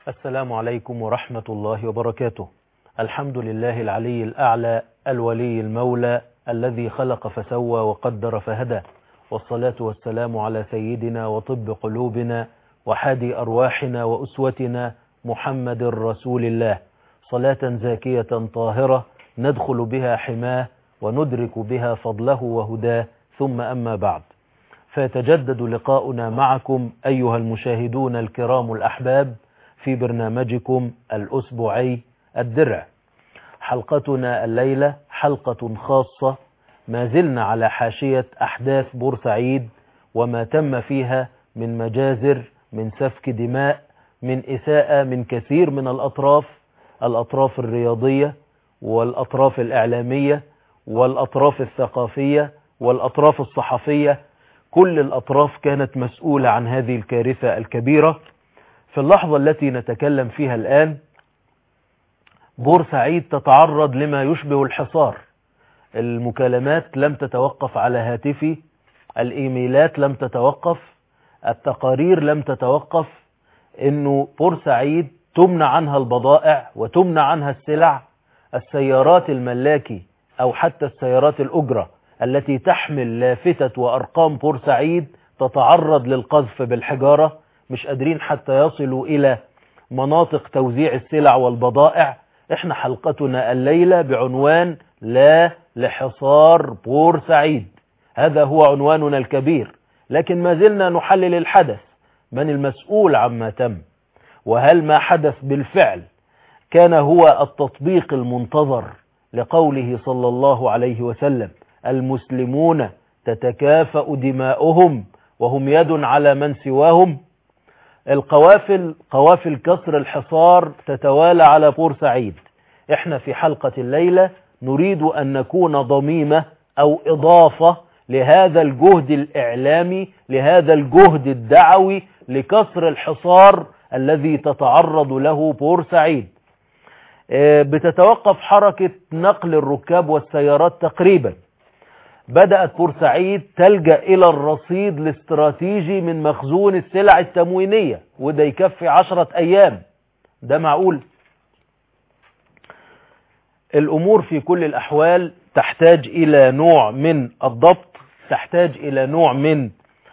السلام عليكم ورحمة الله وبركاته الحمد لله العلي الأعلى الولي المولى الذي خلق فسوى وقدر فهدى والصلاة والسلام على سيدنا وطب قلوبنا وحادي أرواحنا وأسوتنا محمد رسول الله صلاة زاكية طاهرة ندخل بها حماه وندرك بها فضله وهداه ثم أما بعد فيتجدد لقاؤنا معكم أيها المشاهدون الكرام الأحباب في برنامجكم الأسبوعي الدرع حلقتنا الليلة حلقة خاصة ما زلنا على حاشية أحداث بورسعيد وما تم فيها من مجازر من سفك دماء من إساءة من كثير من الأطراف الأطراف الرياضية والأطراف الإعلامية والأطراف الثقافية والأطراف الصحفية كل الأطراف كانت مسؤولة عن هذه الكارثة الكبيرة في اللحظة التي نتكلم فيها الآن بورسعيد تتعرض لما يشبه الحصار المكالمات لم تتوقف على هاتفي الإيميلات لم تتوقف التقارير لم تتوقف انه بورسعيد تمنع عنها البضائع وتمنع عنها السلع السيارات الملاكي او حتى السيارات الاجرة التي تحمل لافتة وارقام بورسعيد تتعرض للقذف بالحجارة مش قادرين حتى يصلوا الى مناطق توزيع السلع والبضائع احنا حلقتنا الليلة بعنوان لا لحصار بورسعيد هذا هو عنواننا الكبير لكن ما زلنا نحلل الحدث من المسؤول عما تم وهل ما حدث بالفعل كان هو التطبيق المنتظر لقوله صلى الله عليه وسلم المسلمون تتكافأ دماؤهم وهم يد على من سواهم القوافل قوافل كسر الحصار تتوالى على بورسعيد احنا في حلقة الليلة نريد أن نكون ضميمة أو إضافة لهذا الجهد الإعلامي لهذا الجهد الدعوي لكسر الحصار الذي تتعرض له بورسعيد بتتوقف حركة نقل الركاب والسيارات تقريبا بدأت بورسعيد تلجأ إلى الرصيد الاستراتيجي من مخزون السلع التموينية وده يكفي عشرة أيام ده معقول الأمور في كل الأحوال تحتاج إلى نوع من الضبط تحتاج إلى نوع من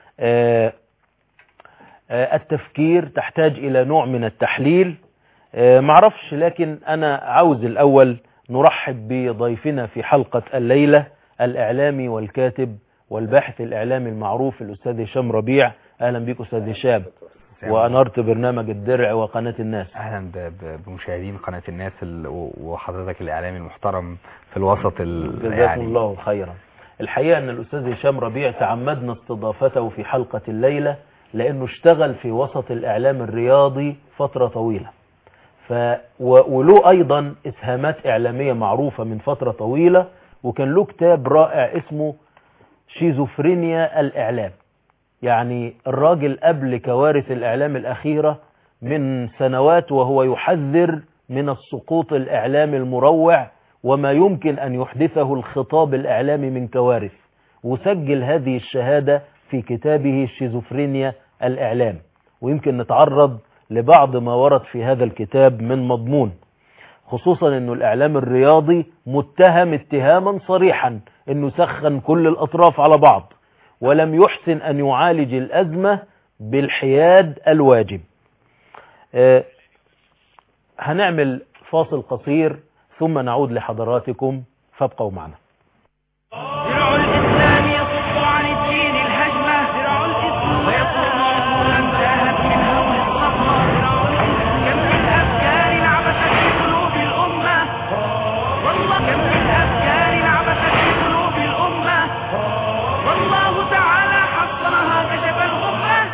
التفكير تحتاج إلى نوع من التحليل معرفش لكن أنا عاوز الأول نرحب بضيفنا في حلقة الليلة الإعلامي والكاتب والباحث الإعلامي المعروف الأستاذ هشام ربيع أهلا بك أستاذ هشام وأنرت برنامج الدرع وقناة الناس اهلا بمشاهدين قناة الناس وحضرتك الاعلامي المحترم في الوسط جزاكم يعني الله خيرا الحقيقة ان الاستاذ هشام ربيع تعمدنا استضافته في حلقة الليلة لانه اشتغل في وسط الاعلام الرياضي فترة طويلة ف وله ايضا اسهامات اعلامية معروفة من فترة طويلة وكان له كتاب رائع اسمه شيزوفرينيا الاعلام يعني الراجل قبل كوارث الإعلام الأخيرة من سنوات وهو يحذر من السقوط الإعلامي المروع وما يمكن أن يحدثه الخطاب الإعلامي من كوارث وسجل هذه الشهادة في كتابه شيزوفرينيا الإعلام ويمكن نتعرض لبعض ما ورد في هذا الكتاب من مضمون خصوصا أنه الإعلام الرياضي متهم اتهاما صريحا أنه سخن كل الأطراف على بعض ولم يحسن أن يعالج الأزمة بالحياد الواجب أه هنعمل فاصل قصير ثم نعود لحضراتكم فابقوا معنا درع الإسلام يصد عن الدين الهجمة درع الإسلام ويصد عقولا تاهت من هول الصخرة كم من أفكار عبثت في قلوب الأمة والله كم من أفكار عبثت في قلوب الأمة والله تعالى حصنها كشف الغمة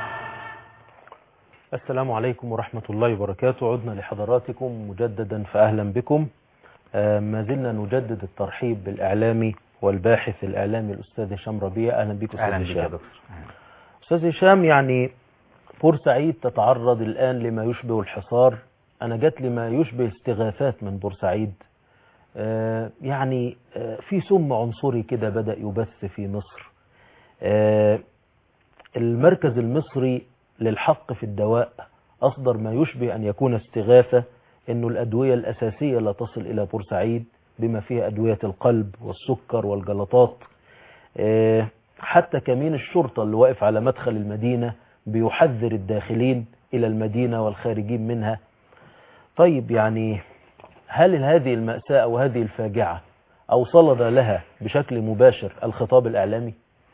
السلام عليكم ورحمة الله وبركاته عدنا لحضراتكم مجددا فأهلا بكم آه، ما زلنا نجدد الترحيب بالإعلامي والباحث الإعلامي الأستاذ هشام ربيع أهلا بك اهلا أستاذ بك يا هشام دكتور أستاذ هشام يعني بورسعيد تتعرض الآن لما يشبه الحصار أنا جات لي ما يشبه استغاثات من بورسعيد آه، يعني آه، في سم عنصري كده بدأ يبث في مصر آه، المركز المصري للحق في الدواء أصدر ما يشبه أن يكون استغاثة أنه الأدوية الأساسية لا تصل إلى بورسعيد بما فيها أدوية القلب والسكر والجلطات آه، حتى كمين الشرطة اللي واقف على مدخل المدينة بيحذر الداخلين إلى المدينة والخارجين منها طيب يعني هل هذه المأساة أو هذه الفاجعة أوصلنا لها بشكل مباشر الخطاب الإعلامي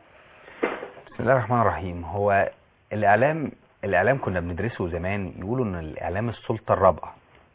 بسم الله الرحمن الرحيم هو الاعلام الاعلام كنا بندرسه زمان يقولوا ان الاعلام السلطه الرابعه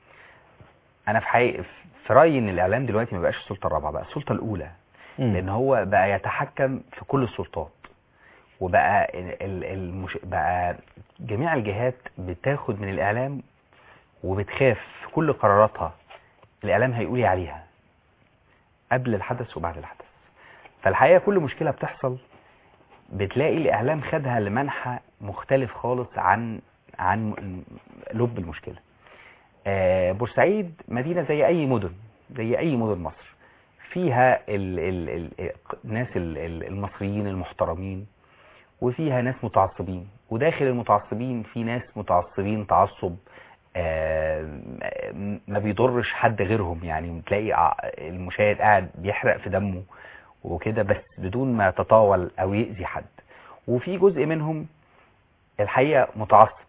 انا في حقيقة في رايي ان الاعلام دلوقتي ما بقاش السلطه الرابعه بقى السلطه الاولى لان هو بقى يتحكم في كل السلطات وبقى ال- ال- المش... بقى جميع الجهات بتاخد من الاعلام وبتخاف في كل قراراتها الاعلام هيقول إيه عليها قبل الحدث وبعد الحدث فالحقيقه كل مشكله بتحصل بتلاقي الاعلام خدها لمنحى مختلف خالص عن عن لب المشكله آه، بورسعيد مدينه زي اي مدن زي اي مدن مصر فيها ال ال ال الناس ال- ال- المصريين المحترمين وفيها ناس متعصبين وداخل المتعصبين في ناس متعصبين تعصب آه، م- ما بيضرش حد غيرهم يعني تلاقي ع- المشاهد قاعد بيحرق في دمه وكده بس بدون ما يتطاول او يأذي حد وفي جزء منهم الحقيقة متعصب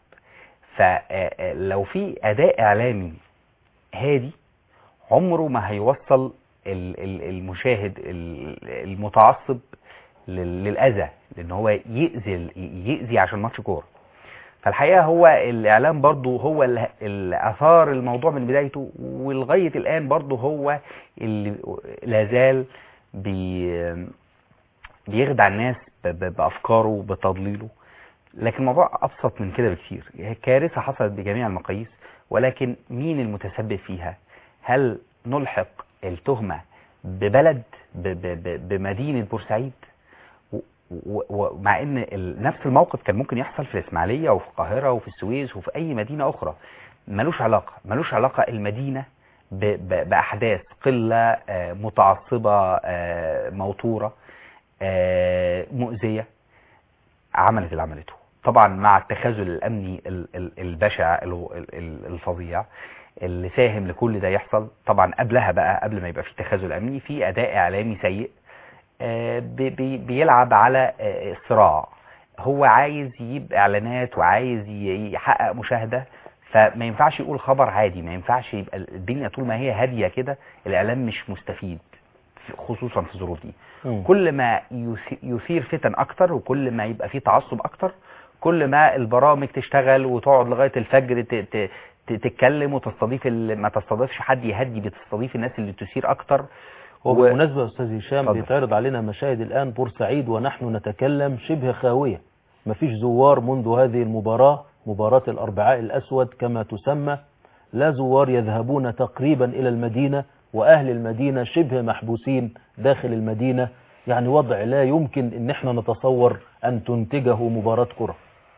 فلو في اداء اعلامي هادي عمره ما هيوصل ال- ال- المشاهد ال- المتعصب لل- للاذى لان هو يأذي يأذي عشان ماتش كوره فالحقيقه هو الاعلام برضو هو ال- اللي اثار الموضوع من بدايته ولغايه الان برضو هو اللي لازال بي بيخدع الناس ب- ب- بافكاره وبتضليله لكن الموضوع ابسط من كده بكتير هي كارثه حصلت بجميع المقاييس ولكن مين المتسبب فيها هل نلحق التهمه ببلد ب- ب- ب- بمدينه بورسعيد و- و- ومع ان ال- نفس الموقف كان ممكن يحصل في الاسماعيليه وفي القاهره وفي السويس وفي اي مدينه اخرى ملوش علاقه ملوش علاقه المدينه ب- ب- باحداث قله آه، متعصبه آه، موتوره آه، مؤذيه عملت اللي عملته طبعا مع التخاذل الامني ال- ال- البشع ال- ال- الفظيع اللي ساهم لكل ده يحصل طبعا قبلها بقى قبل ما يبقى في تخاذل امني في اداء اعلامي سيء آه، بي- بي- بيلعب على آه، الصراع هو عايز يجيب اعلانات وعايز ي- يحقق مشاهده فما ينفعش يقول خبر عادي ما ينفعش يبقى الدنيا طول ما هي هاديه كده الاعلام مش مستفيد خصوصا في الظروف دي مم. كل ما يث- يثير فتن اكتر وكل ما يبقى فيه تعصب اكتر كل ما البرامج تشتغل وتقعد لغايه الفجر ت- ت- ت- تتكلم وتستضيف ال- ما تستضيفش حد يهدي بتستضيف الناس اللي تثير اكتر و- وبالمناسبة يا أستاذ هشام اتفضل. بيتعرض علينا مشاهد الآن بورسعيد ونحن نتكلم شبه خاوية مفيش زوار منذ هذه المباراة مباراة الأربعاء الأسود كما تسمى لا زوار يذهبون تقريبا إلى المدينة وأهل المدينة شبه محبوسين داخل المدينة يعني وضع لا يمكن ان احنا نتصور ان تنتجه مباراة كرة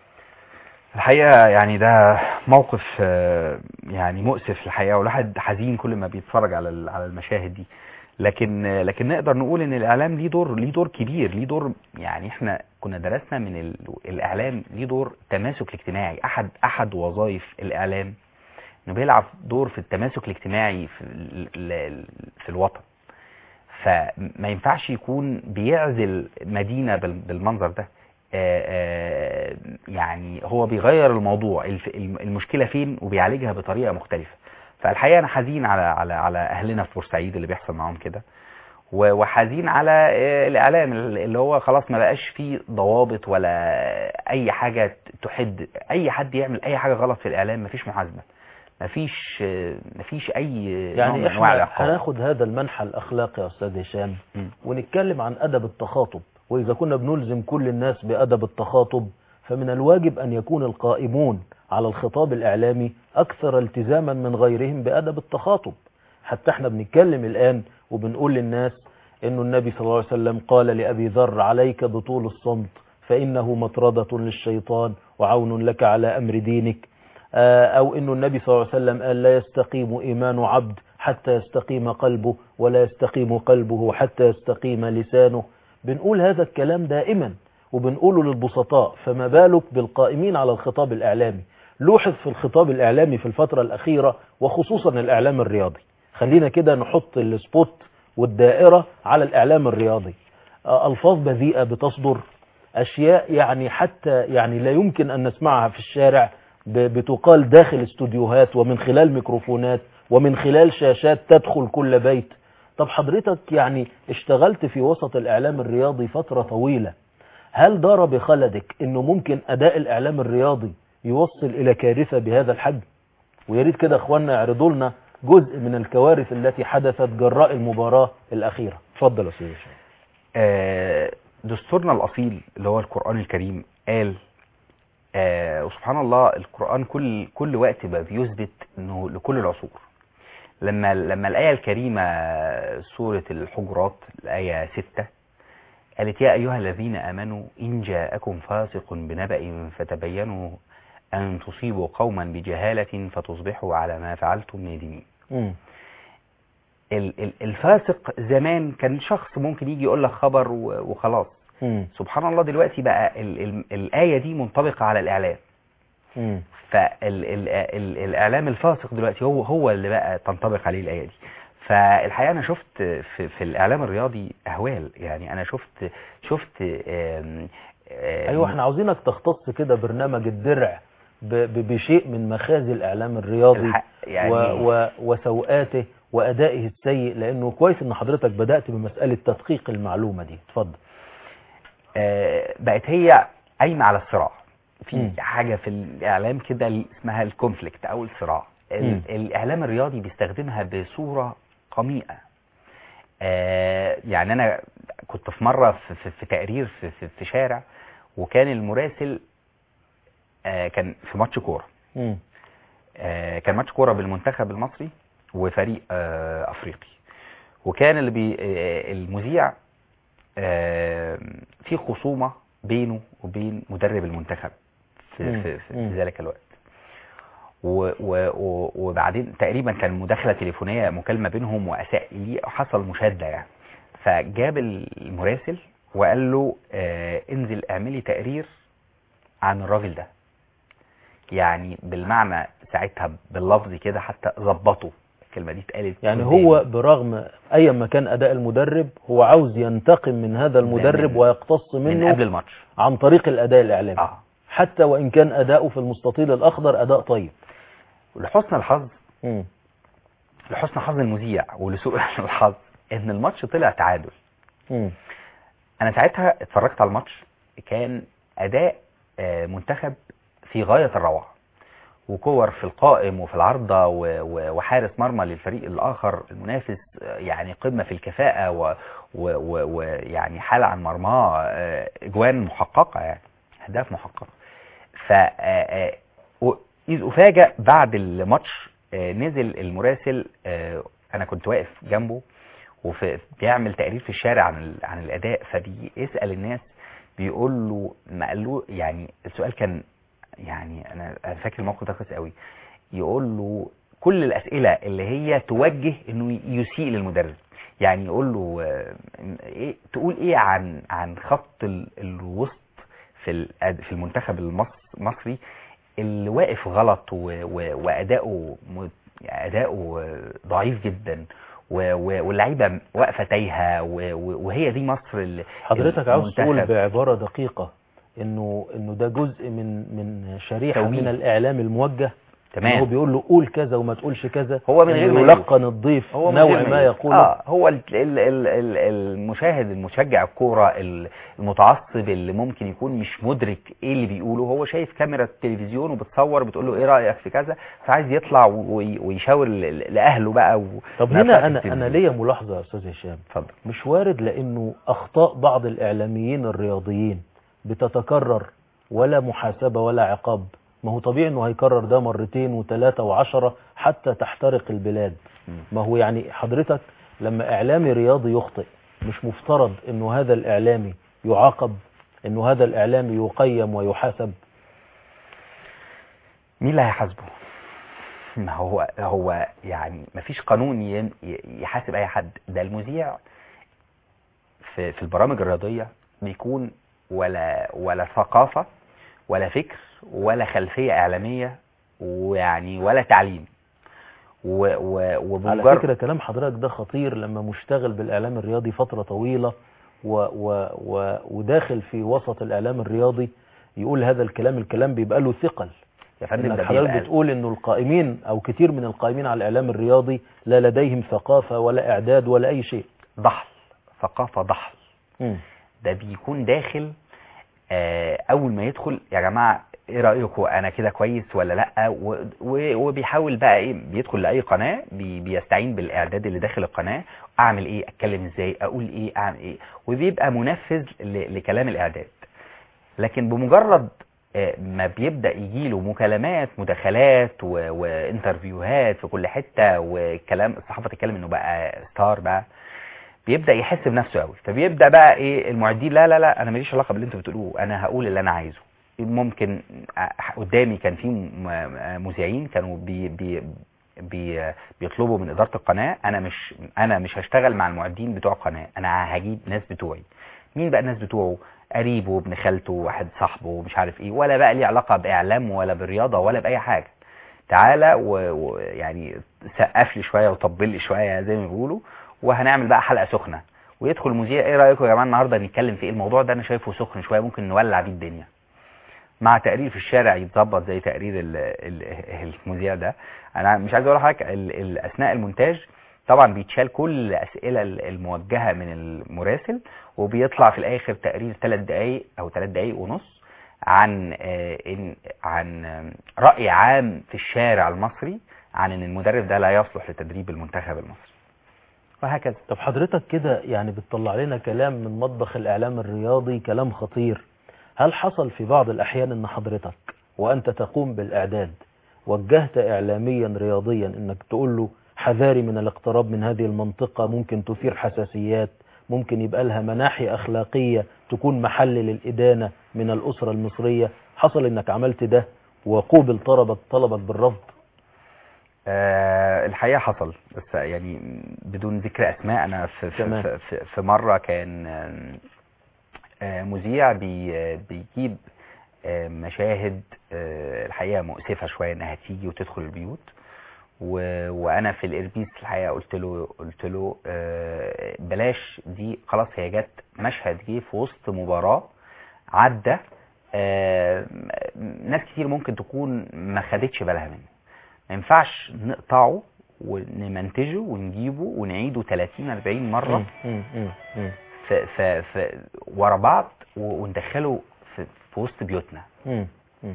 الحقيقة يعني ده موقف آه، يعني مؤسف الحقيقة والواحد حزين كل ما بيتفرج على ال- على المشاهد دي لكن آه، لكن نقدر نقول ان الاعلام ليه دور ليه دور كبير ليه دور يعني احنا كنا درسنا من ال- الاعلام ليه دور تماسك الاجتماعي احد احد وظائف الاعلام انه بيلعب دور في التماسك الاجتماعي في ال- ال- في الوطن فما ينفعش يكون بيعزل مدينة بال- بالمنظر ده آه، آه، يعني هو بيغير الموضوع الف- الم- المشكلة فين وبيعالجها بطريقة مختلفة فالحقيقة أنا حزين على على على أهلنا في بورسعيد اللي بيحصل معاهم كده و- وحزين على آه، الإعلام اللي هو خلاص ما بقاش فيه ضوابط ولا أي حاجة تحد أي حد يعمل أي حاجة غلط في الإعلام مفيش محاسبة مفيش آه، مفيش أي نوع يعني من أنواع احنا العقاب هناخد هذا المنحى الاخلاقي يا استاذ هشام م. ونتكلم عن ادب التخاطب واذا كنا بنلزم كل الناس بادب التخاطب فمن الواجب ان يكون القائمون على الخطاب الاعلامي اكثر التزاما من غيرهم بادب التخاطب حتى احنا بنتكلم الان وبنقول للناس انه النبي صلى الله عليه وسلم قال لابي ذر عليك بطول الصمت فانه مطرده للشيطان وعون لك على امر دينك آه، او انه النبي صلى الله عليه وسلم قال لا يستقيم ايمان عبد حتى يستقيم قلبه ولا يستقيم قلبه حتى يستقيم لسانه بنقول هذا الكلام دائما وبنقوله للبسطاء فما بالك بالقائمين على الخطاب الاعلامي لوحظ في الخطاب الإعلامي في الفترة الأخيرة وخصوصا الإعلام الرياضي خلينا كده نحط السبوت والدائرة على الإعلام الرياضي آه، ألفاظ بذيئة بتصدر أشياء يعني حتى يعني لا يمكن أن نسمعها في الشارع ب- بتقال داخل استوديوهات ومن خلال ميكروفونات ومن خلال شاشات تدخل كل بيت طب حضرتك يعني اشتغلت في وسط الإعلام الرياضي فترة طويلة هل دار بخلدك انه ممكن اداء الاعلام الرياضي يوصل الى كارثة بهذا الحجم ويا ريت كده اخواننا يعرضوا لنا جزء من الكوارث التي حدثت جراء المباراة الاخيرة اتفضل يا استاذ هشام آه، دستورنا الأصيل اللي هو القرآن الكريم قال آه، وسبحان الله القرآن كل كل وقت بقى بيثبت انه لكل العصور لما لما الآية الكريمة سورة الحجرات الآية 6 قالت يا أيها الذين آمنوا إن جاءكم فاسق بنبأ فتبينوا أن تصيبوا قوما بجهالة فتصبحوا على ما فعلتم نادمين مم. ال- ال- الفاسق زمان كان شخص ممكن يجي يقول لك خبر و- وخلاص مم. سبحان الله دلوقتي بقى ال ال الآية دي منطبقة على الإعلام مم. فالإعلام الفاسق دلوقتي هو هو اللي بقى تنطبق عليه الآية دي فالحقيقة أنا شفت في, في الإعلام الرياضي أهوال يعني أنا شفت شفت آم، آم، ايوه احنا عاوزينك تختص كده برنامج الدرع ب- ب- بشيء من مخازي الاعلام الرياضي الحق- يعني و و وسوءاته وادائه السيء لانه كويس ان حضرتك بدأت بمسألة تدقيق المعلومة دي اتفضل آه، بقت هي قايمة على الصراع في مم. حاجة في الإعلام كده اسمها الكونفليكت أو الصراع ال- مم. الإعلام الرياضي بيستخدمها بصورة قميئة آه، يعني أنا كنت في مرة في, في, في تقرير في, في, في شارع وكان المراسل آه، كان في ماتش كورة مم. آه، كان ماتش كورة بالمنتخب المصري وفريق آه، أفريقي وكان اللي بي آه، المذيع آه، في خصومة بينه وبين مدرب المنتخب في, مم. في, في مم. ذلك الوقت و و و وبعدين تقريبا كان مداخلة تليفونية مكالمة بينهم وأساء ليه حصل مشادة يعني فجاب المراسل وقال له آه انزل اعملي تقرير عن الراجل ده يعني بالمعنى ساعتها باللفظ كده حتى ظبطه الكلمة دي اتقالت يعني قدامي. هو برغم اي ما كان اداء المدرب هو عاوز ينتقم من هذا المدرب من- ويقتص من منه قبل الماتش عن طريق الاداء الاعلامي اه حتى وان كان اداؤه في المستطيل الاخضر اداء طيب ولحسن الحظ مم. لحسن حظ المذيع ولسوء الحظ ان الماتش طلع تعادل مم. انا ساعتها اتفرجت على الماتش كان اداء آه، منتخب في غاية الروعة وكور في القائم وفي العارضة و- و- وحارس مرمى للفريق الآخر المنافس آه، يعني قمة في الكفاءة و- و- و- ويعني حال عن مرماه آه، اجوان محققة يعني اهداف محققة ف آه، آه، و- إذ أفاجأ بعد الماتش آه، نزل المراسل آه، أنا كنت واقف جنبه وبيعمل تقرير في الشارع عن ال- عن الاداء فبيسال الناس بيقول له ما قال له يعني السؤال كان يعني انا أنا فاكر الموقف ده كويس قوي يقول له كل الاسئله اللي هي توجه انه يسيء للمدرب يعني يقول له آه، ايه تقول ايه عن عن خط ال- الوسط في الأد- في المنتخب المص- المصري اللي واقف غلط و- و- واداؤه م- اداؤه ضعيف جدا و- و- واللعيبه واقفه تايهه و- و- وهي دي مصر ال- حضرتك عاوز تقول المنتخب. بعبارة دقيقة انه انه ده جزء من من شريحة توجيه. من الاعلام الموجه تمام. هو بيقول له قول كذا وما تقولش كذا هو من غير إنه ما يلقن الضيف هو من نوع غير ما يقول. يقوله اه هو ال- ال- ال- ال- المشاهد المشجع الكوره ال- المتعصب اللي ممكن يكون مش مدرك ايه اللي بيقوله هو شايف كاميرا التلفزيون وبتصور بتقول له ايه رايك في كذا فعايز يطلع وي- ويشاور ل- لاهله بقى و... طب ما هنا يطلعش انا التلفزيون. انا ليا ملاحظة يا استاذ هشام اتفضل مش وارد لانه اخطاء بعض الاعلاميين الرياضيين بتتكرر ولا محاسبة ولا عقاب ما هو طبيعي انه هيكرر ده مرتين وثلاثة وعشرة حتى تحترق البلاد مم. ما هو يعني حضرتك لما اعلامي رياضي يخطئ مش مفترض انه هذا الاعلامي يعاقب انه هذا الاعلامي يقيم ويحاسب مين اللي هيحاسبه ما هو هو يعني ما فيش قانون ين- ي- يحاسب اي حد ده المذيع في في البرامج الرياضيه بيكون ولا ولا ثقافه ولا فكر ولا خلفيه اعلاميه ويعني ولا تعليم و و على وبمجرد فكرة كلام حضرتك ده خطير لما مشتغل بالإعلام الرياضي فترة طويلة و و و وداخل في وسط الإعلام الرياضي يقول هذا الكلام الكلام بيبقى له ثقل يا فندم إنك ده حضرتك بيبقى بتقول إنه القائمين أو كتير من القائمين على الإعلام الرياضي لا لديهم ثقافة ولا إعداد ولا أي شيء ضحل ثقافة ضحل مم. ده بيكون داخل آه، اول ما يدخل يا جماعه ايه رايكم انا كده كويس ولا لا و- و- وبيحاول بقى ايه بيدخل لاي قناه بي بيستعين بالاعداد اللي داخل القناه اعمل ايه اتكلم ازاي اقول ايه اعمل ايه وبيبقى منفذ ل- لكلام الاعداد لكن بمجرد آه، ما بيبدا يجيله مكالمات مداخلات و- وانترفيوهات في كل حته وكلام الصحافه تتكلم انه بقى ستار بقى بيبدا يحس بنفسه قوي فبيبدا بقى ايه المعدين لا لا لا انا ماليش علاقه باللي انتوا بتقولوه انا هقول اللي انا عايزه ممكن ع- قدامي كان في م- مذيعين كانوا بي بي بي بيطلبوا من اداره القناه انا مش انا مش هشتغل مع المعدين بتوع القناه انا هجيب ناس بتوعي مين بقى الناس بتوعه قريبه ابن خالته واحد صاحبه مش عارف ايه ولا بقى ليه علاقه باعلام ولا بالرياضه ولا باي حاجه تعالى و- ويعني سقف لي شويه وطبل لي شويه زي ما بيقولوا وهنعمل بقى حلقه سخنه ويدخل المذيع ايه رايكم يا جماعه النهارده نتكلم في ايه الموضوع ده انا شايفه سخن شويه ممكن نولع بيه الدنيا مع تقرير في الشارع يتظبط زي تقرير ال- ال- المذيع ده انا مش عايز اقول لحضرتك ال- ال- اثناء المونتاج طبعا بيتشال كل الاسئله ال- الموجهه من المراسل وبيطلع في الاخر تقرير ثلاث دقائق او ثلاث دقائق ونص عن آه، إن عن آه، راي عام في الشارع المصري عن ان المدرب ده لا يصلح لتدريب المنتخب المصري وهكذا طب حضرتك كده يعني بتطلع لنا كلام من مطبخ الإعلام الرياضي كلام خطير هل حصل في بعض الأحيان أن حضرتك وأنت تقوم بالإعداد وجهت إعلاميا رياضيا أنك تقول له حذاري من الاقتراب من هذه المنطقة ممكن تثير حساسيات ممكن يبقى لها مناحي أخلاقية تكون محل للإدانة من الأسرة المصرية حصل أنك عملت ده وقوبل طلبك طلبك بالرفض آه الحقيقه حصل بس يعني بدون ذكر اسماء انا في في, تمام. في, في, في مره كان آم، آه مذيع بي بيجيب آه مشاهد آه الحقيقه مؤسفه شويه انها تيجي وتدخل البيوت و- وانا في الاربيس الحقيقه قلت له قلت له آه، بلاش دي خلاص هي جت مشهد جه في وسط مباراه عدى آه، ناس كتير ممكن تكون ما خدتش بالها منه ما ينفعش نقطعه ونمنتجه ونجيبه ونعيده 30 40 مره مم، مم، مم، مم، في في في ورا بعض و- وندخله في, في وسط بيوتنا مم، مم.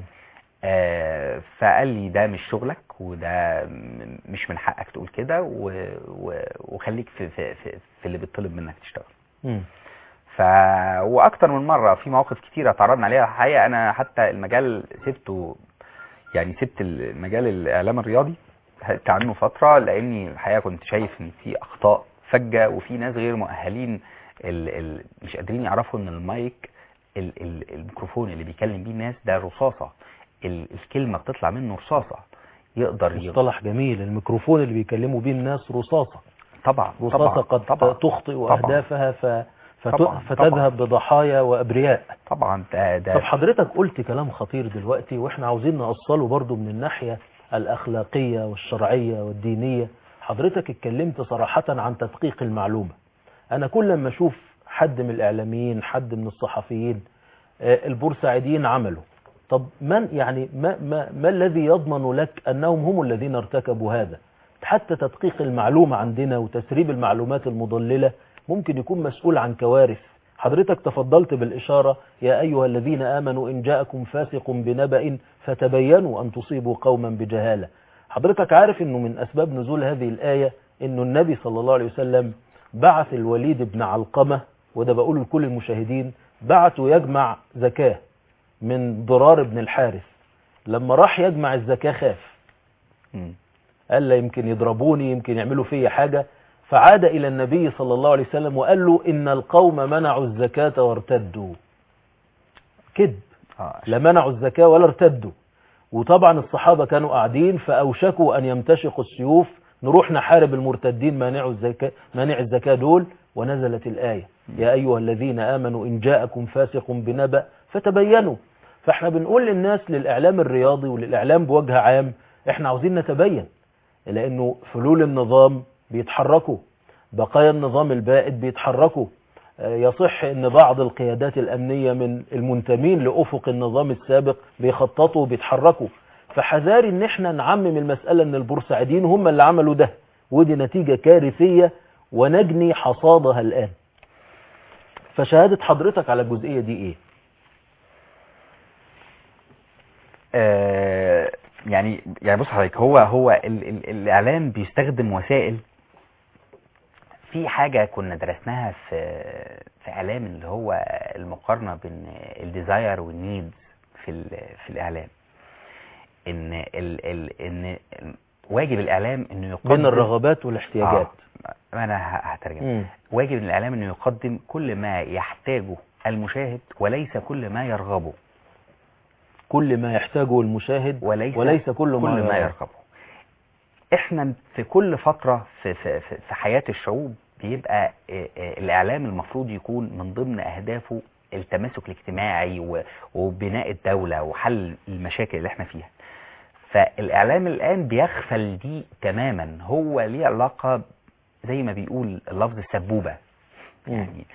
آه، فقال لي ده مش شغلك وده م- مش من حقك تقول كده و- و- وخليك في, في, في, في اللي بيطلب منك تشتغل مم. ف واكتر من مره في مواقف كتيره تعرضنا عليها الحقيقه انا حتى المجال سبته يعني سبت المجال الاعلام الرياضي بعدت عنه فتره لاني الحقيقه كنت شايف ان في اخطاء فجه وفي ناس غير مؤهلين ال... ال... مش قادرين يعرفوا ان المايك ال... ال... الميكروفون اللي بيكلم بيه الناس ده رصاصه ال... الكلمه بتطلع منه رصاصه يقدر ي... مصطلح جميل الميكروفون اللي بيكلموا بيه الناس رصاصة طبعا رصاصة طبعا قد طبعا تخطئ طبعا. أهدافها ف... فت... طبعا. فتذهب بضحايا وأبرياء طبعا ده, ده طب حضرتك قلت كلام خطير دلوقتي واحنا عاوزين نأصله برضو من الناحية الأخلاقية والشرعية والدينية حضرتك اتكلمت صراحة عن تدقيق المعلومة أنا كل ما أشوف حد من الإعلاميين حد من الصحفيين آه، البورسعيديين عملوا طب من يعني ما, ما, ما الذي يضمن لك أنهم هم الذين ارتكبوا هذا حتى تدقيق المعلومة عندنا وتسريب المعلومات المضللة ممكن يكون مسؤول عن كوارث حضرتك تفضلت بالإشارة يا أيها الذين آمنوا إن جاءكم فاسق بنبأ فتبينوا أن تصيبوا قوما بجهالة حضرتك عارف أنه من أسباب نزول هذه الآية أنه النبي صلى الله عليه وسلم بعث الوليد بن علقمة وده بقوله لكل المشاهدين بعثه يجمع زكاة من ضرار بن الحارث لما راح يجمع الزكاة خاف مم. قال لا يمكن يضربوني يمكن يعملوا فيا حاجة فعاد إلى النبي صلى الله عليه وسلم وقال له إن القوم منعوا الزكاة وارتدوا كذب آه. لا منعوا الزكاة ولا ارتدوا وطبعا الصحابة كانوا قاعدين فأوشكوا أن يمتشقوا السيوف نروح نحارب المرتدين مانع الزكاة, مانع الزكاة دول ونزلت الآية يا أيها الذين آمنوا إن جاءكم فاسق بنبأ فتبينوا فاحنا بنقول للناس للإعلام الرياضي وللإعلام بوجه عام احنا عاوزين نتبين لأنه فلول النظام بيتحركوا بقايا النظام البائد بيتحركوا آه، يصح ان بعض القيادات الامنية من المنتمين لافق النظام السابق بيخططوا وبيتحركوا فحذاري ان احنا نعمم المسألة ان البورسعيديين هم اللي عملوا ده ودي نتيجة كارثية ونجني حصادها الان فشهادة حضرتك على الجزئية دي ايه آه، يعني يعني بص حضرتك هو هو ال ال الاعلام بيستخدم وسائل في حاجه كنا درسناها في في اعلام اللي هو المقارنه بين الديزاير والنيدز في ال- في الاعلام ان ال ال ان واجب الاعلام انه يقدم بين الرغبات والاحتياجات آه انا ه- هترجم مم. واجب الاعلام انه يقدم كل ما يحتاجه المشاهد وليس كل ما يرغبه كل ما يحتاجه المشاهد وليس وليس كل ما, كل ما يراه. يرغبه احنا في كل فترة في, في, في, في حياة الشعوب بيبقى آه، آه، الإعلام المفروض يكون من ضمن أهدافه التماسك الاجتماعي و- وبناء الدولة وحل المشاكل اللي احنا فيها فالإعلام الآن بيغفل دي تماما هو ليه علاقة زي ما بيقول اللفظ السبوبة مم. يعني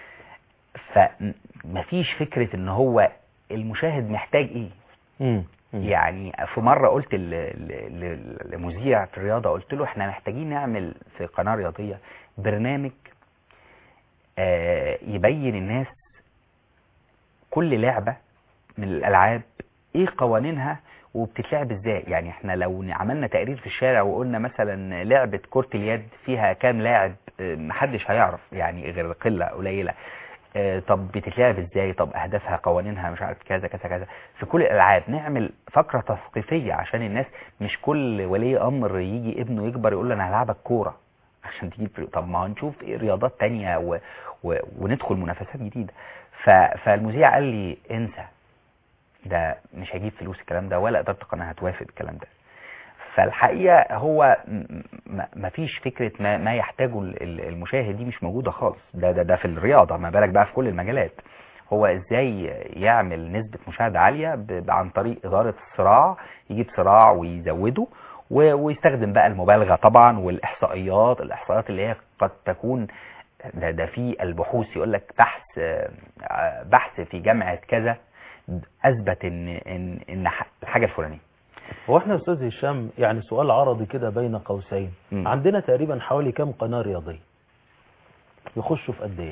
فمفيش فكرة ان هو المشاهد محتاج ايه مم. مم. يعني في مرة قلت ل- ل- ل- لمذيع في الرياضة قلت له احنا محتاجين نعمل في قناة رياضية برنامج آه، يبين الناس كل لعبة من الألعاب ايه قوانينها وبتتلعب ازاي يعني احنا لو عملنا تقرير في الشارع وقلنا مثلا لعبة كرة اليد فيها كام لاعب آه، محدش هيعرف يعني غير قلة قليلة آه، طب بتتلعب ازاي طب اهدافها قوانينها مش عارف كذا كذا كذا في كل الالعاب نعمل فقره تثقيفيه عشان الناس مش كل ولي امر يجي ابنه يكبر يقول له انا هلعبك كوره عشان تجيب فلوس. طب ما هنشوف ايه رياضات تانية و... و... وندخل منافسات جديده ف... فالمذيع قال لي انسى ده مش هيجيب فلوس الكلام ده ولا اداره القناه هتوافق الكلام ده فالحقيقه هو م- م- مفيش فكره ما, ما يحتاجه ال- ال- المشاهد دي مش موجوده خالص ده ده ده في الرياضه ما بالك بقى في كل المجالات هو ازاي يعمل نسبه مشاهده عاليه ب- ب- عن طريق اداره الصراع يجيب صراع ويزوده و- ويستخدم بقى المبالغه طبعا والاحصائيات الاحصائيات اللي هي قد تكون ده ده في البحوث يقول لك بحث آه، بحث في جامعه كذا اثبت ان ان ان ح- الحاجه الفلانيه هو احنا يا استاذ هشام يعني سؤال عرضي كده بين قوسين مم. عندنا تقريبا حوالي كام قناة رياضية يخشوا في قد ايه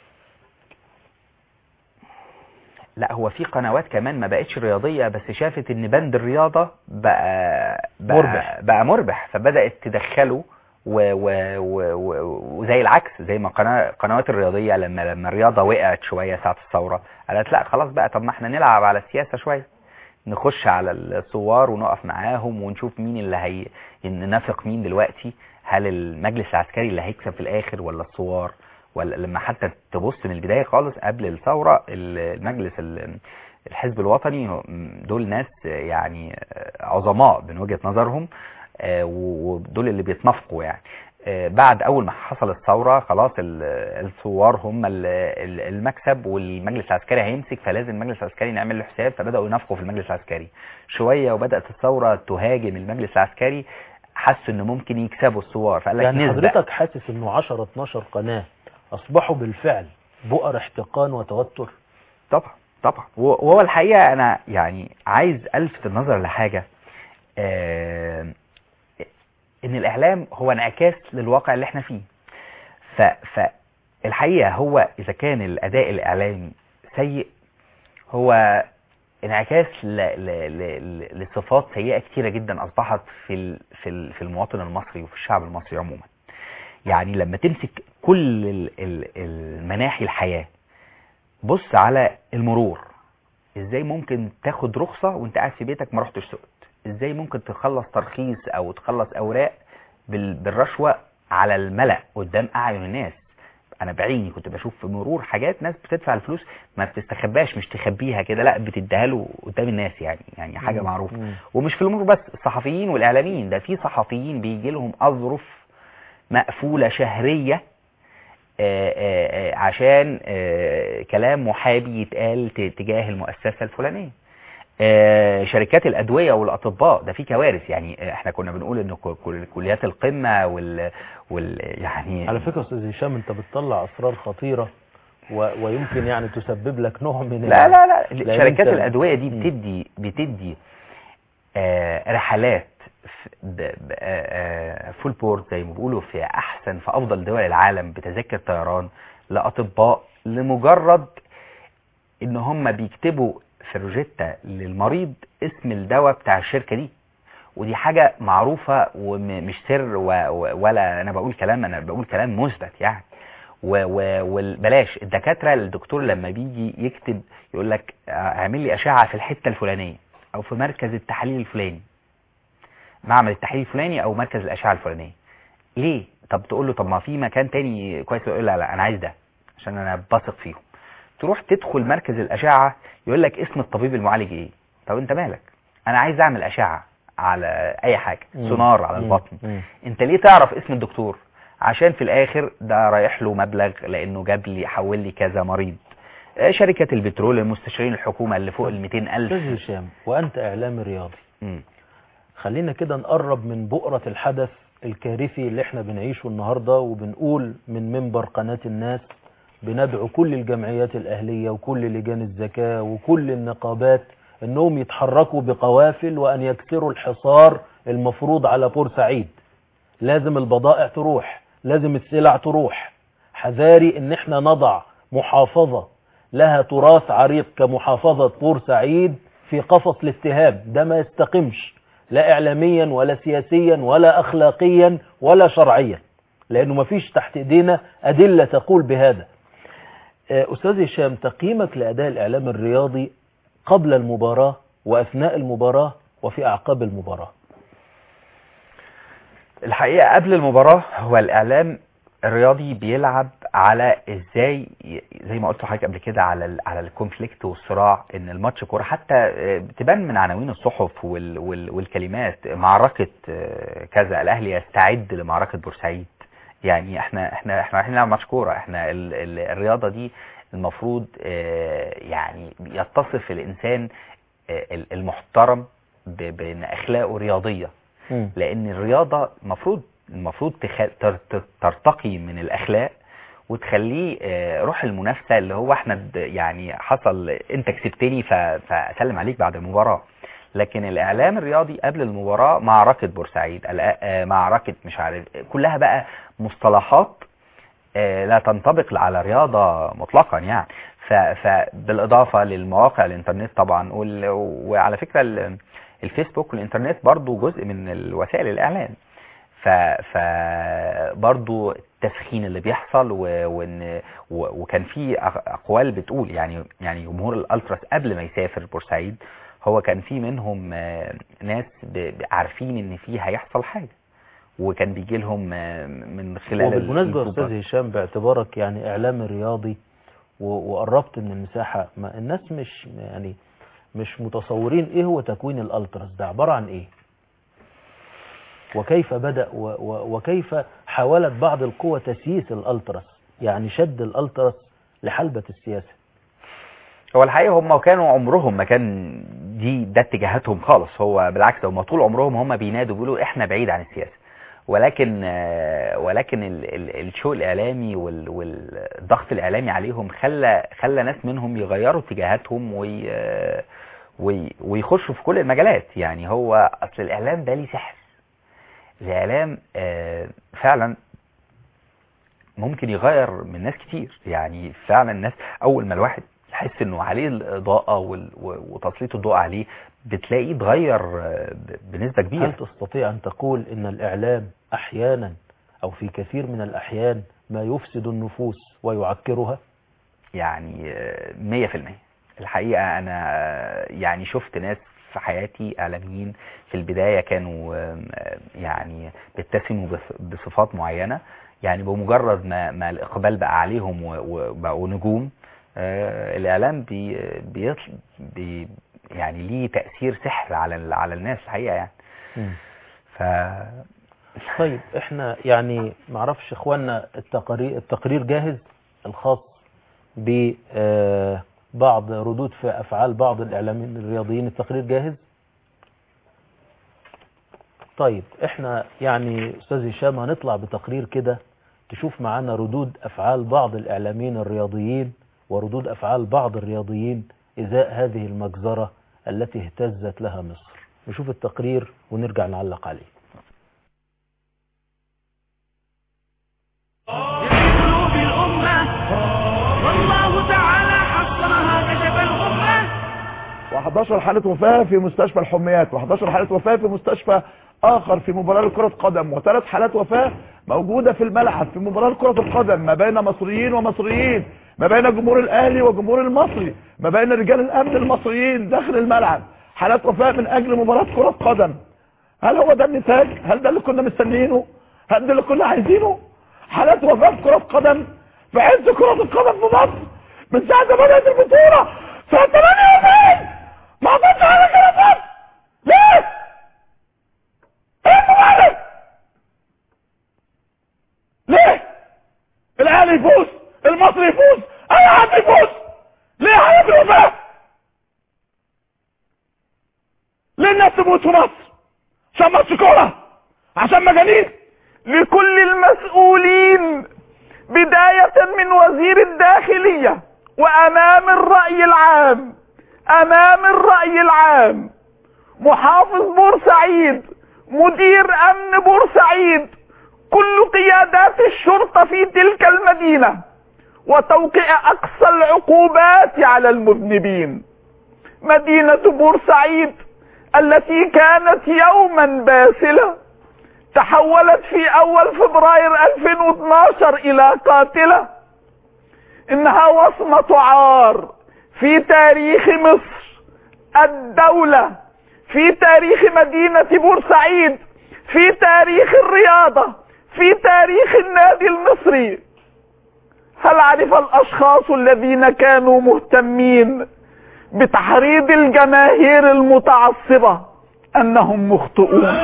لا هو في قنوات كمان ما بقتش رياضية بس شافت ان بند الرياضة بقى, بقى مربح. بقى مربح فبدأت تدخله و و و و وزي العكس زي ما قناة قنوات الرياضية لما لما الرياضة وقعت شوية ساعة الثورة قالت لا خلاص بقى طب ما احنا نلعب على السياسة شوية نخش على الثوار ونقف معاهم ونشوف مين اللي هي ننافق مين دلوقتي هل المجلس العسكري اللي هيكسب في الاخر ولا الثوار ولا لما حتى تبص من البداية خالص قبل الثورة المجلس ال- الحزب الوطني دول ناس يعني عظماء من وجهة نظرهم آه، ودول اللي بيتنافقوا يعني آه، بعد اول ما حصل الثوره خلاص ال- الثوار هم ال- ال- المكسب والمجلس العسكري هيمسك فلازم المجلس العسكري نعمل له حساب فبداوا ينافقوا في المجلس العسكري شويه وبدات الثوره تهاجم المجلس العسكري حسوا ان ممكن يكسبوا الثوار فقال لك يعني نسبة. حضرتك حاسس انه 10 12 قناة اصبحوا بالفعل بؤر احتقان وتوتر طبعا طبعا و- وهو الحقيقه انا يعني عايز الفت النظر لحاجه آه ان الاعلام هو انعكاس للواقع اللي احنا فيه ف فالحقيقه هو اذا كان الاداء الاعلامي سيء هو انعكاس ل... ل... ل... لصفات سيئه كتيره جدا اصبحت في ال... في ال... في المواطن المصري وفي الشعب المصري عموما يعني لما تمسك كل ال... ال... المناحي الحياه بص على المرور ازاي ممكن تاخد رخصة وانت قاعد في بيتك ما رحتش سقط ازاي ممكن تخلص ترخيص او تخلص اوراق بال- بالرشوة على الملأ قدام اعين الناس انا بعيني كنت بشوف في مرور حاجات ناس بتدفع الفلوس ما بتستخباش مش تخبيها كده لا بتديها له قدام الناس يعني يعني حاجة مم. معروفة مم. ومش في المرور بس الصحفيين والاعلاميين ده في صحفيين بيجي لهم اظرف مقفولة شهرية آه، آه، آه، عشان آه، كلام محابي يتقال ت- تجاه المؤسسة الفلانية آه، شركات الادويه والاطباء ده في كوارث يعني آه، احنا كنا بنقول ان كل- كل- كليات القمه وال, وال يعني على فكرة أستاذ هشام أنت بتطلع أسرار خطيرة و... ويمكن يعني تسبب لك نوع من ال- لا لا لا لأن شركات أنت- الادويه دي مم. بتدي بتدي آه، رحلات ف- ب- ب- آه، آه، فول بورد زي ما بيقولوا في احسن في افضل دول العالم بتذاكر طيران لاطباء لمجرد ان هم بيكتبوا في الروجيتا للمريض اسم الدواء بتاع الشركه دي ودي حاجه معروفه ومش سر و- و- ولا انا بقول كلام انا بقول كلام مثبت يعني وبلاش الدكاتره الدكتور لما بيجي يكتب يقول لك آه، اعمل لي اشعه في الحته الفلانيه او في مركز التحاليل الفلاني معمل التحليل الفلاني او مركز الاشعه الفلانيه ليه طب تقول له طب ما في مكان تاني كويس يقول لا لا انا عايز ده عشان انا بثق فيهم تروح تدخل مركز الاشعه يقول لك اسم الطبيب المعالج ايه طب انت مالك انا عايز اعمل اشعه على اي حاجه مم. سونار على مم. البطن مم. انت ليه تعرف اسم الدكتور عشان في الاخر ده رايح له مبلغ لانه جاب لي حول لي كذا مريض آه، شركة البترول المستشارين الحكومة اللي فوق ال 200 أستاذ ألف هشام وأنت إعلامي رياضي مم. خلينا كده نقرب من بؤرة الحدث الكارثي اللي احنا بنعيشه النهاردة وبنقول من منبر قناة الناس بندعو كل الجمعيات الأهلية وكل لجان الزكاة وكل النقابات انهم يتحركوا بقوافل وان يكسروا الحصار المفروض على بورسعيد لازم البضائع تروح لازم السلع تروح حذاري ان احنا نضع محافظة لها تراث عريق كمحافظة بورسعيد في قفص الاتهام ده ما يستقمش لا اعلاميا ولا سياسيا ولا اخلاقيا ولا شرعيا لانه ما فيش تحت ايدينا ادلة تقول بهذا آه، استاذ هشام تقييمك لاداء الاعلام الرياضي قبل المباراة واثناء المباراة وفي اعقاب المباراة الحقيقة قبل المباراة هو الإعلام الرياضي بيلعب على ازاي ي- زي ما قلت لحضرتك قبل كده على ال على الكونفليكت والصراع ان الماتش كوره حتى آه، بتبان من عناوين الصحف وال وال والكلمات معركه آه، كذا الاهلي يستعد لمعركه بورسعيد يعني احنا احنا احنا رايحين نلعب ماتش كوره احنا ال ال الرياضه دي المفروض آه، يعني يتصف الانسان آه، ال- المحترم ب- بان اخلاقه رياضيه مم. لان الرياضه المفروض المفروض تخ... تر... تر- ترتقي من الاخلاق وتخليه آه، روح المنافسه اللي هو احنا د- يعني حصل انت كسبتني ف... فاسلم عليك بعد المباراه لكن الاعلام الرياضي قبل المباراه معركه بورسعيد الأ- آه، معركه مش عارف كلها بقى مصطلحات آه، لا تنطبق على رياضة مطلقا يعني ف- فبالإضافة للمواقع الإنترنت طبعا وال- وعلى فكرة ال- الفيسبوك والإنترنت برضو جزء من الوسائل الإعلام ف فبرضو التسخين اللي بيحصل و... وإن... و... وكان في أق- أقوال بتقول يعني يعني جمهور الألتراس قبل ما يسافر بورسعيد هو كان في منهم آه، ناس ب... ب- عارفين إن في هيحصل حاجة وكان بيجي لهم آه، من خلال وبالمناسبة يا اليوتيوب أستاذ هشام باعتبارك يعني إعلامي رياضي و- وقربت من المساحة ما الناس مش يعني مش متصورين إيه هو تكوين الألتراس ده عبارة عن إيه وكيف بدأ و و وكيف حاولت بعض القوى تسييس الألتراس يعني شد الألتراس لحلبة السياسة هو الحقيقة هم كانوا عمرهم ما كان دي ده اتجاهاتهم خالص هو بالعكس هم طول عمرهم هم بينادوا بيقولوا احنا بعيد عن السياسة ولكن آه، ولكن ال- ال- الشو الاعلامي وال- والضغط الاعلامي عليهم خلى خلى ناس منهم يغيروا اتجاهاتهم وي آه، وي ويخشوا في كل المجالات يعني هو اصل الاعلام ده ليه سحر الاعلام آه، فعلا ممكن يغير من ناس كتير يعني فعلا الناس اول ما الواحد يحس انه عليه الاضاءه وال- و- وتسليط الضوء عليه بتلاقيه اتغير آه، ب- بنسبه هل كبيره تستطيع أن تقول إن الإعلام أحيانا أو في كثير من الأحيان ما يفسد النفوس ويعكرها يعني آه، 100% الحقيقه انا آه، يعني شفت ناس في حياتي اعلاميين في البدايه كانوا آم، آه، يعني بيتسموا بص- بصفات معينه يعني بمجرد ما ما الاقبال بقى عليهم و- وبقوا نجوم آه، الاعلام بي بيطل بي يعني ليه تاثير سحر على ال- على الناس الحقيقه يعني ف طيب احنا يعني معرفش اخواننا التقرير, التقرير جاهز الخاص ب آه، بعض ردود في أفعال بعض الإعلاميين الرياضيين التقرير جاهز طيب احنا يعني أستاذ هشام هنطلع بتقرير كده تشوف معانا ردود أفعال بعض الإعلاميين الرياضيين وردود أفعال بعض الرياضيين إزاء هذه المجزرة التي اهتزت لها مصر نشوف التقرير ونرجع نعلق عليه قلوب الأمة والله تعالى حصنها كشف الأمة و11 حالة وفاة في مستشفى الحميات و11 حالة وفاة في مستشفى آخر في مباراة كرة قدم وثلاث حالات وفاة موجودة في الملعب في مباراة كرة القدم ما بين مصريين ومصريين ما بين جمهور الأهلي وجمهور المصري ما بين رجال الأمن المصريين داخل الملعب حالات وفاة من أجل مباراة كرة قدم هل هو ده النتاج؟ هل ده اللي كنا مستنيينه؟ هل ده اللي كنا عايزينه؟ حالات وفاة في كرة قدم في عز كرة القدم في مصر من ساعة ما بدأت البطولة سنة 48 ما عملتش على كرة قدم ليه؟ ايه المبالغ؟ ليه؟ الاهلي يفوز المصري يفوز اي حد يفوز ليه حالات الوفاة؟ ليه الناس تموت في مصر؟ عشان ماتش كورة عشان مجانين لكل المسؤولين بداية من وزير الداخلية وأمام الرأي العام أمام الرأي العام محافظ بورسعيد مدير أمن بورسعيد كل قيادات الشرطة في تلك المدينة وتوقيع أقصى العقوبات على المذنبين مدينة بورسعيد التي كانت يوما باسلة تحولت في اول فبراير 2012 الى قاتلة انها وصمة عار في تاريخ مصر الدولة في تاريخ مدينة بورسعيد في تاريخ الرياضة في تاريخ النادي المصري هل عرف الاشخاص الذين كانوا مهتمين بتحريض الجماهير المتعصبة انهم مخطئون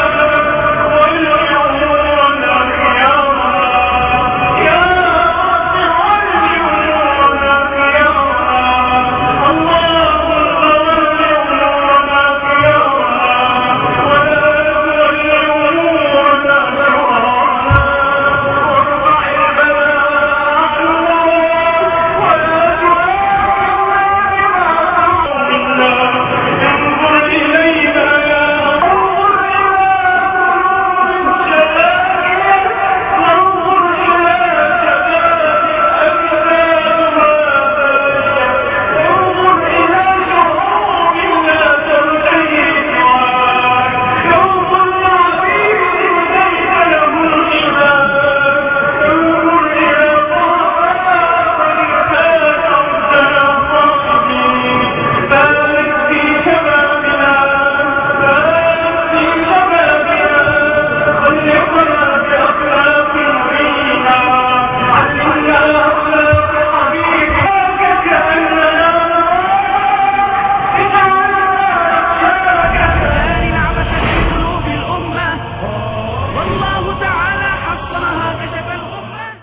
دار العبث في قلوب الأمة والله تعالى حصنها كشف الأمة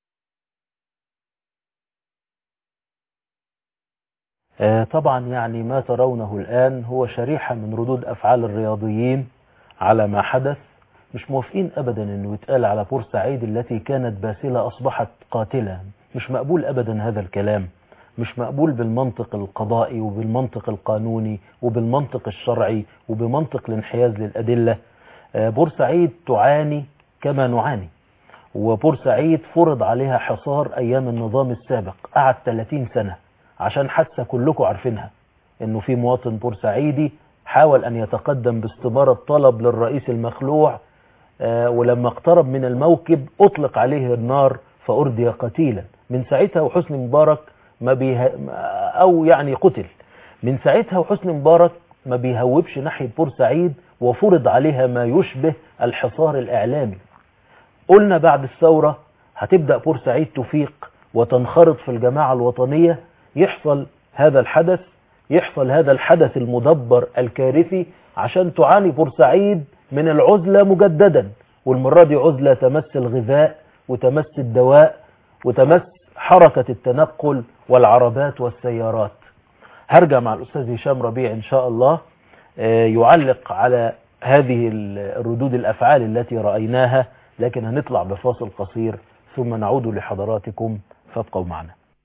آه، طبعا يعني ما ترونه الآن هو شريحة من ردود أفعال الرياضيين على ما حدث مش موافقين أبدا أنه يتقال على بورسعيد التي كانت باسلة أصبحت قاتلة مش مقبول أبدا هذا الكلام مش مقبول بالمنطق القضائي وبالمنطق القانوني وبالمنطق الشرعي وبمنطق الانحياز للأدلة آه، بورسعيد تعاني كما نعاني وبورسعيد فرض عليها حصار أيام النظام السابق قعد 30 سنة عشان حادثة كلكم عارفينها انه في مواطن بورسعيدي حاول ان يتقدم باستمارة طلب للرئيس المخلوع آه، ولما اقترب من الموكب اطلق عليه النار فاردي قتيلا من ساعتها وحسني مبارك ما بيه... او يعني قتل من ساعتها وحسني مبارك ما بيهوبش ناحية بورسعيد وفرض عليها ما يشبه الحصار الاعلامي قلنا بعد الثورة هتبدأ بورسعيد تفيق وتنخرط في الجماعة الوطنية يحصل هذا الحدث يحصل هذا الحدث المدبر الكارثي عشان تعاني بورسعيد من العزلة مجددا والمرة دي عزلة تمس الغذاء وتمس الدواء وتمس حركة التنقل والعربات والسيارات هرجع مع الأستاذ هشام ربيع إن شاء الله آه، يعلق على هذه ال- ردود الأفعال التي رأيناها لكن هنطلع بفاصل قصير ثم نعود لحضراتكم فابقوا معنا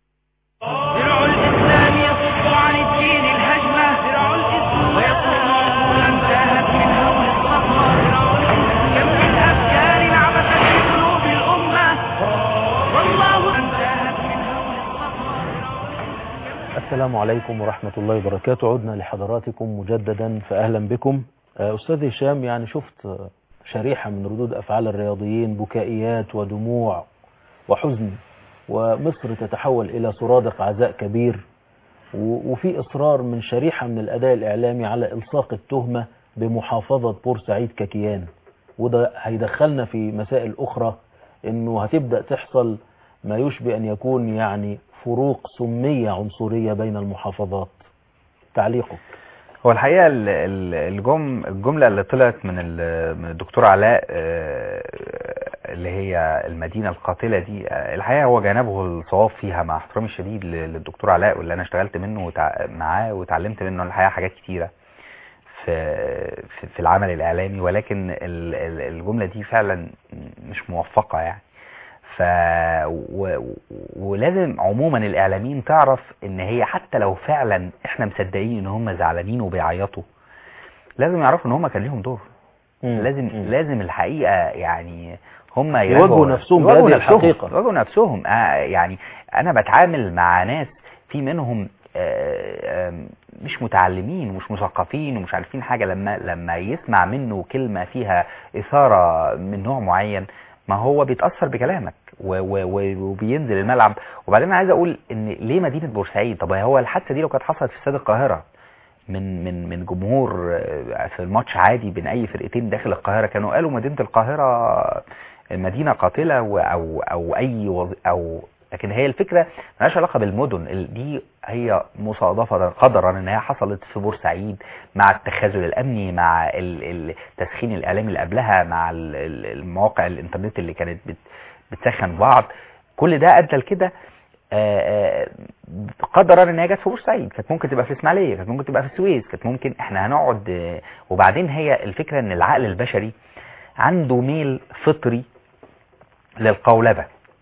درع الإسلام يصد عن الدين الهجمة درع الإسلام ويصد عقولا انتهت من هول الصخرة درع الإسلام كم من أفكار عبثت في قلوب الأمة والله انتهت من هول الصخرة السلام عليكم ورحمة الله وبركاته عدنا لحضراتكم مجددا فأهلا بكم آه، أستاذ هشام يعني شفت آه، شريحة من ردود أفعال الرياضيين بكائيات ودموع وحزن ومصر تتحول إلى سرادق عزاء كبير و- وفي إصرار من شريحة من الأداء الإعلامي على إلصاق التهمة بمحافظة بورسعيد ككيان وده هيدخلنا في مسائل أخرى إنه هتبدأ تحصل ما يشبه أن يكون يعني فروق سمية عنصرية بين المحافظات تعليقك هو الحقيقه ال- ال- الجم الجمله اللي طلعت من ال- من الدكتور علاء آه، اللي هي المدينه القاتله دي آه، الحقيقه هو جانبه الصواب فيها مع احترامي الشديد ل- للدكتور علاء واللي انا اشتغلت منه وتع- معاه وتعلمت منه الحقيقه حاجات كتيره في في- في العمل الاعلامي ولكن ال- ال- الجمله دي فعلا مش موفقه يعني ف و... ولازم عموما الاعلاميين تعرف ان هي حتى لو فعلا احنا مصدقين ان هم زعلانين وبيعيطوا لازم يعرفوا ان هم كان ليهم دور لازم مم. لازم الحقيقه يعني هم يواجهوا نفسهم يواجهوا بهذه نفسهم الحقيقة. يواجهوا نفسهم آه يعني انا بتعامل مع ناس في منهم آه، آم، مش متعلمين ومش مثقفين ومش عارفين حاجه لما لما يسمع منه كلمه فيها اثاره من نوع معين ما هو بيتاثر بكلامك و- و- و- وبينزل الملعب وبعدين انا عايز اقول ان ليه مدينه بورسعيد طب هو الحادثه دي لو كانت حصلت في استاد القاهره من من من جمهور آه، في الماتش عادي بين اي فرقتين داخل القاهره كانوا قالوا مدينه القاهره مدينه قاتله و- او او اي وظ... او لكن هي الفكره ملهاش علاقه بالمدن ال- دي هي مصادفه قدرا ان هي حصلت في بورسعيد مع التخاذل الامني مع ال- التسخين الاعلامي اللي قبلها مع ال- ال- المواقع الانترنت اللي كانت بت... بتسخن بعض كل ده ادى لكده آه، آه، قدرا ان هي جت في بورسعيد كانت ممكن تبقى في اسماعيليه كانت ممكن تبقى في السويس كانت ممكن احنا هنقعد آه، وبعدين هي الفكره ان العقل البشري عنده ميل فطري للقولبه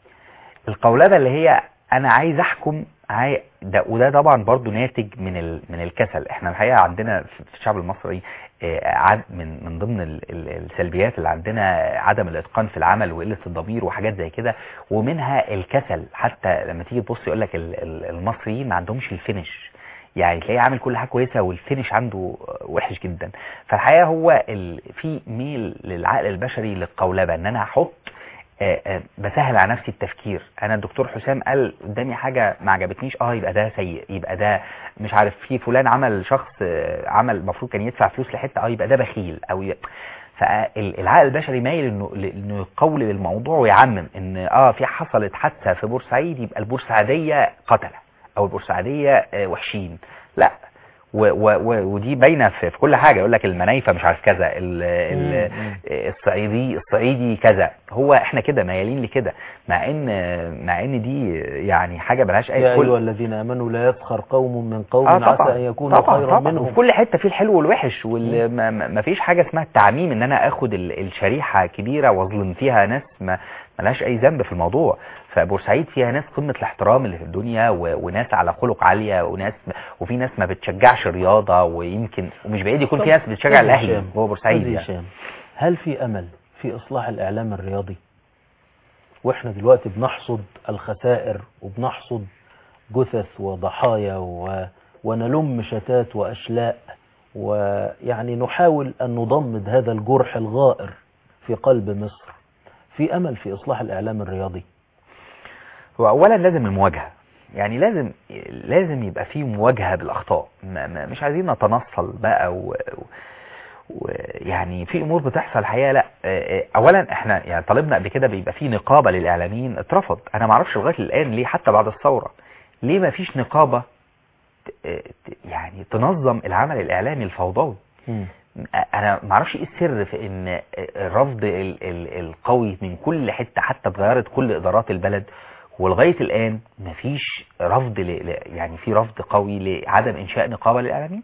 القولبه اللي هي انا عايز احكم عاي... ده وده طبعا برضو ناتج من ال... من الكسل احنا الحقيقه عندنا في في الشعب المصري آه، عد من من ضمن ال... ال- السلبيات اللي عندنا عدم الاتقان في العمل وقله الضمير وحاجات زي كده ومنها الكسل حتى لما تيجي تبص يقول لك ال... ال- المصريين ما عندهمش الفينش يعني تلاقيه عامل كل حاجه كويسه والفينش عنده وحش جدا فالحقيقه هو ال... في ميل للعقل البشري للقولبه ان انا هحط آه، آه، بسهل على نفسي التفكير انا الدكتور حسام قال قدامي حاجه ما عجبتنيش اه يبقى ده سيء يبقى ده مش عارف في فلان عمل شخص آه، عمل المفروض كان يدفع فلوس لحته اه يبقى ده بخيل او ي... فالعقل البشري مايل انه انه يقولب الموضوع ويعمم ان اه في حصلت حادثه في بورسعيد يبقى البورسعيديه قتله او البورسعيديه آه، وحشين لا و و و ودي باينه في, في كل حاجه يقول لك المنايفه مش عارف كذا ال ال مم. الصعيدي الصعيدي كذا هو احنا كده ميالين لكده مع ان مع ان دي يعني حاجه ملهاش يا اي أيها الذين آمنوا لا يسخر قوم من قوم اه عسى طبعا أن يكونوا طبعا خيرا طبعا منهم وفي كل حته في الحلو والوحش وما فيش حاجه اسمها التعميم ان انا اخد ال- الشريحه كبيره واظلم فيها ناس ما ملهاش اي ذنب في الموضوع فبورسعيد فيها ناس قمه الاحترام اللي في الدنيا و... وناس على خلق عاليه وناس وفي ناس ما بتشجعش رياضه ويمكن ومش بعيد يكون في طب ناس بتشجع أستاذ الاهلي هشام، جوه بورسعيد أستاذ يعني. هشام، هل في أمل في إصلاح الإعلام الرياضي وإحنا دلوقتي بنحصد الخسائر وبنحصد جثث وضحايا و... ونلم شتات وأشلاء ويعني نحاول أن نضمد هذا الجرح الغائر في قلب مصر في أمل في إصلاح الإعلام الرياضي هو اولا لازم المواجهه يعني لازم لازم يبقى في مواجهه بالاخطاء ما ما مش عايزين نتنصل بقى و ويعني في امور بتحصل الحقيقه لا آه، آه، اولا احنا يعني طالبنا قبل كده بيبقى في نقابه للاعلاميين اترفض انا ما اعرفش لغايه الان ليه حتى بعد الثوره ليه ما فيش نقابه ت- آه، ت- يعني تنظم العمل الاعلامي الفوضوي انا ما اعرفش ايه السر في ان الرفض ال- ال- القوي من كل حته حتى اتغيرت كل ادارات البلد ولغايه الان مفيش رفض ل... ل- يعني في رفض قوي لعدم انشاء نقابه للاعلاميين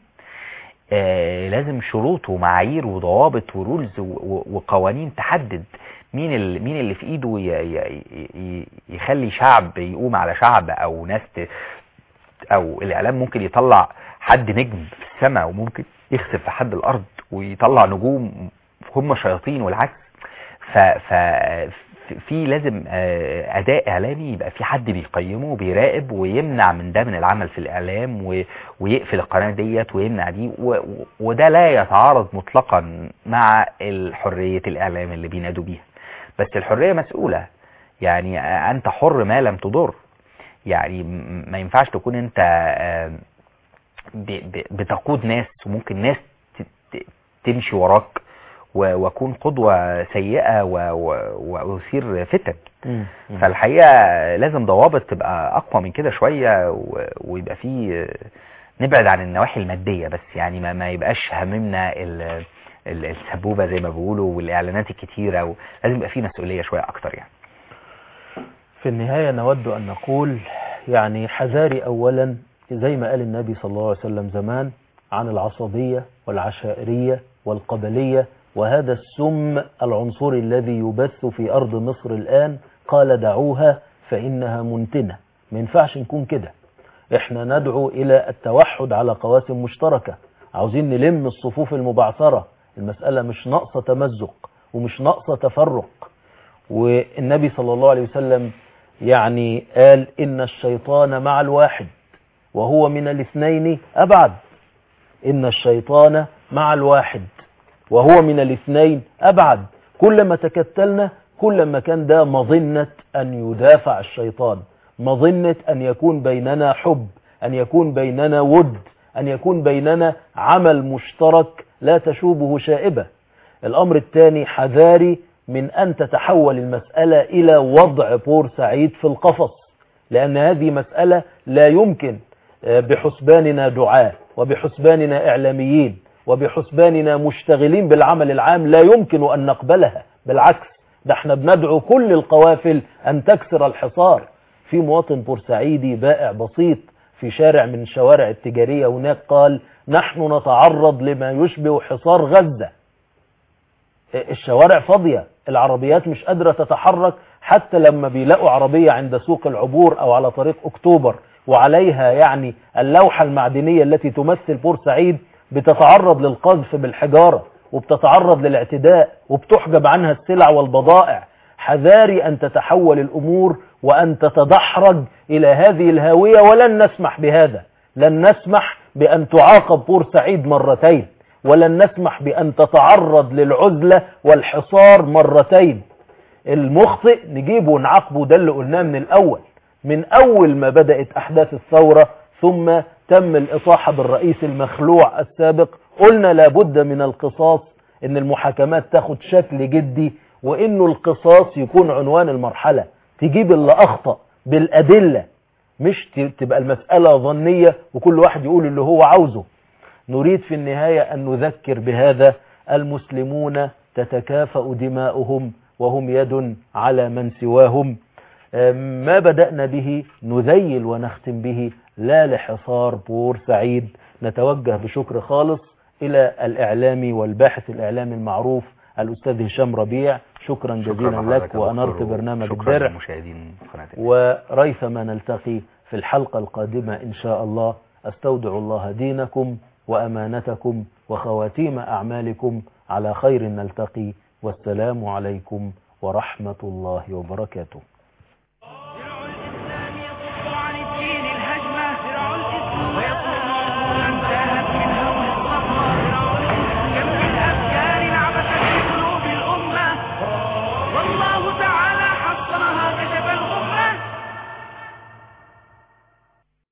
آه لازم شروط ومعايير وضوابط ورولز و- و- وقوانين تحدد مين اللي مين اللي في ايده ي... ي... ي... يخلي شعب يقوم على شعب او ناس ت... او الاعلام ممكن يطلع حد نجم في السماء وممكن يخسف في حد الارض ويطلع نجوم هم شياطين والعكس ف ف في لازم آه، اداء اعلامي يبقى في حد بيقيمه وبيراقب ويمنع من ده من العمل في الاعلام و- ويقفل القناه ديت ويمنع دي و- و- وده لا يتعارض مطلقا مع حريه الاعلام اللي بينادوا بيها بس الحريه مسؤوله يعني آه، انت حر ما لم تضر يعني م- ما ينفعش تكون انت آه، ب- ب- بتقود ناس وممكن ناس ت- ت- تمشي وراك و- واكون قدوة سيئة و- و- واثير فتن مم. مم. فالحقيقة لازم ضوابط تبقى اقوى من كده شوية و- ويبقى فيه نبعد عن النواحي المادية بس يعني ما, ما يبقاش هممنا ال- ال- السبوبة زي ما بيقولوا والاعلانات الكتيرة و- لازم يبقى فيه مسؤولية شوية اكتر يعني في النهاية نود أن نقول يعني حذاري أولا زي ما قال النبي صلى الله عليه وسلم زمان عن العصبية والعشائرية والقبلية وهذا السم العنصري الذي يبث في أرض مصر الآن قال دعوها فإنها منتنة ما ينفعش نكون كده احنا ندعو إلى التوحد على قواسم مشتركة عاوزين نلم الصفوف المبعثرة المسألة مش ناقصة تمزق ومش ناقصة تفرق والنبي صلى الله عليه وسلم يعني قال إن الشيطان مع الواحد وهو من الاثنين أبعد إن الشيطان مع الواحد وهو من الاثنين أبعد كلما تكتلنا كلما كان ده مظنة أن يدافع الشيطان مظنة أن يكون بيننا حب أن يكون بيننا ود أن يكون بيننا عمل مشترك لا تشوبه شائبة الأمر الثاني حذاري من أن تتحول المسألة إلى وضع بورسعيد في القفص لأن هذه مسألة لا يمكن آه، بحسباننا دعاة وبحسباننا إعلاميين وبحسباننا مشتغلين بالعمل العام لا يمكن أن نقبلها بالعكس ده احنا بندعو كل القوافل أن تكسر الحصار في مواطن بورسعيدي بائع بسيط في شارع من الشوارع التجارية هناك قال نحن نتعرض لما يشبه حصار غزة الشوارع فاضية العربيات مش قادرة تتحرك حتى لما بيلاقوا عربية عند سوق العبور أو على طريق أكتوبر وعليها يعني اللوحة المعدنية التي تمثل بورسعيد بتتعرض للقذف بالحجارة وبتتعرض للاعتداء وبتحجب عنها السلع والبضائع حذاري أن تتحول الأمور وأن تتدحرج إلى هذه الهاوية ولن نسمح بهذا لن نسمح بأن تعاقب بورسعيد مرتين ولن نسمح بأن تتعرض للعزلة والحصار مرتين المخطئ نجيبه ونعاقبه ده اللي قلناه من الأول من أول ما بدأت أحداث الثورة ثم تم الإطاحة بالرئيس المخلوع السابق قلنا لابد من القصاص ان المحاكمات تاخد شكل جدي وانه القصاص يكون عنوان المرحلة تجيب اللي اخطأ بالادلة مش ت- تبقى المسألة ظنية وكل واحد يقول اللي هو عاوزه نريد في النهاية أن نذكر بهذا المسلمون تتكافأ دماؤهم وهم يد على من سواهم أم، ما بدأنا به نذيل ونختم به لا لحصار بورسعيد نتوجه بشكر خالص إلى الإعلامي والباحث الإعلامي المعروف الأستاذ هشام ربيع شكرا جزيلا لحضرتك لك يا وأنرت دكتور، برنامج شكرا الدرع للمشاهدين قناة وريثما نلتقي في الحلقة القادمة إن شاء الله أستودع الله دينكم وأمانتكم وخواتيم أعمالكم على خير نلتقي والسلام عليكم ورحمة الله وبركاته